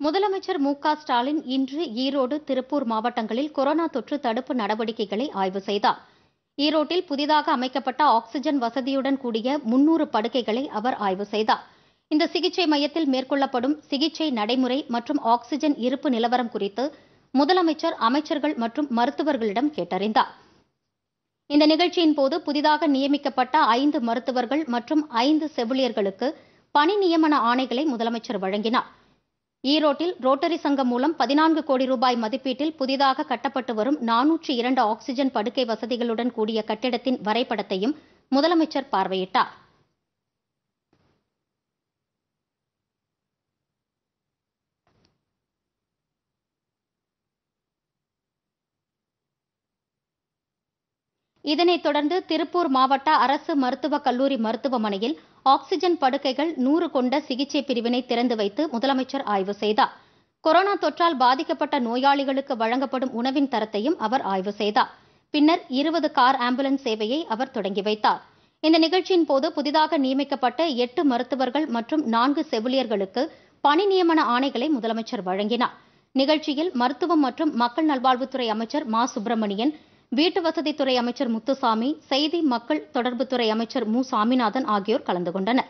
முதலமைச்சர் மு க ஸ்டாலின் இன்று ஈரோடு திருப்பூர் மாவட்டங்களில் கொரோனா தொற்று தடுப்பு நடவடிக்கைகளை ஆய்வு செய்தார் ஈரோட்டில் புதிதாக அமைக்கப்பட்ட ஆக்ஸிஜன் வசதியுடன் கூடிய முன்னூறு படுக்கைகளை அவர் ஆய்வு செய்தார் இந்த சிகிச்சை மையத்தில் மேற்கொள்ளப்படும் சிகிச்சை நடைமுறை மற்றும் ஆக்ஸிஜன் இருப்பு நிலவரம் குறித்து முதலமைச்சர் அமைச்சர்கள் மற்றும் மருத்துவர்களிடம் கேட்டறிந்தார் இந்த நிகழ்ச்சியின் போது புதிதாக நியமிக்கப்பட்ட ஐந்து மருத்துவர்கள் மற்றும் ஐந்து செவிலியர்களுக்கு பணி நியமன ஆணைகளை முதலமைச்சர் வழங்கினார் ஈரோட்டில் ரோட்டரி சங்கம் மூலம் பதினான்கு கோடி ரூபாய் மதிப்பீட்டில் புதிதாக கட்டப்பட்டு வரும் நானூற்றி இரண்டு ஆக்ஸிஜன் படுக்கை வசதிகளுடன் கூடிய கட்டிடத்தின் வரைபடத்தையும் முதலமைச்சர் பார்வையிட்டார் இதனைத் தொடர்ந்து திருப்பூர் மாவட்ட அரசு மருத்துவக் கல்லூரி மருத்துவமனையில் ஆக்ஸிஜன் படுக்கைகள் நூறு கொண்ட சிகிச்சை பிரிவினை திறந்து வைத்து முதலமைச்சர் ஆய்வு செய்தார் கொரோனா தொற்றால் பாதிக்கப்பட்ட நோயாளிகளுக்கு வழங்கப்படும் உணவின் தரத்தையும் அவர் ஆய்வு செய்தார் பின்னர் இருபது கார் ஆம்புலன்ஸ் சேவையை அவர் தொடங்கி வைத்தார் இந்த நிகழ்ச்சியின் போது புதிதாக நியமிக்கப்பட்ட எட்டு மருத்துவர்கள் மற்றும் நான்கு செவிலியர்களுக்கு பணி நியமன ஆணைகளை முதலமைச்சர் வழங்கினார் நிகழ்ச்சியில் மருத்துவம் மற்றும் மக்கள் நல்வாழ்வுத்துறை அமைச்சர் மா சுப்பிரமணியன் வீட்டு வசதித்துறை அமைச்சர் முத்துசாமி செய்தி மக்கள் தொடர்புத்துறை அமைச்சர் மு சாமிநாதன் ஆகியோர் கலந்து கொண்டனர்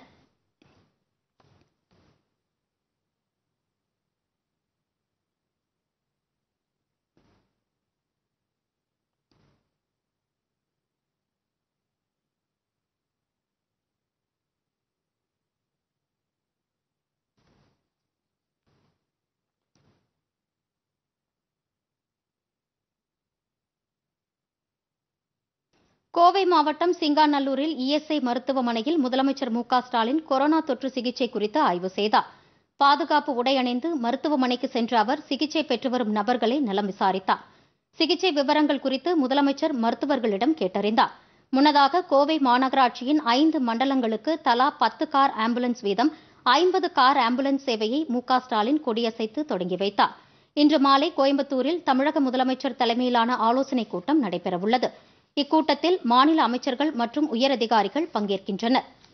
கோவை மாவட்டம் சிங்காநல்லூரில் இஎஸ்ஐ மருத்துவமனையில் முதலமைச்சர் மு க ஸ்டாலின் கொரோனா தொற்று சிகிச்சை குறித்து ஆய்வு செய்தார் பாதுகாப்பு உடை அணிந்து மருத்துவமனைக்கு சென்ற அவர் சிகிச்சை பெற்று வரும் நபர்களை நலம் விசாரித்தார் சிகிச்சை விவரங்கள் குறித்து முதலமைச்சர் மருத்துவர்களிடம் கேட்டறிந்தார் முன்னதாக கோவை மாநகராட்சியின் ஐந்து மண்டலங்களுக்கு தலா பத்து கார் ஆம்புலன்ஸ் வீதம் ஐம்பது கார் ஆம்புலன்ஸ் சேவையை மு க ஸ்டாலின் கொடியசைத்து தொடங்கி வைத்தார் இன்று மாலை கோயம்புத்தூரில் தமிழக முதலமைச்சர் தலைமையிலான ஆலோசனைக் கூட்டம் நடைபெறவுள்ளது இக்கூட்டத்தில் மாநில அமைச்சர்கள் மற்றும் உயரதிகாரிகள் பங்கேற்கின்றனர்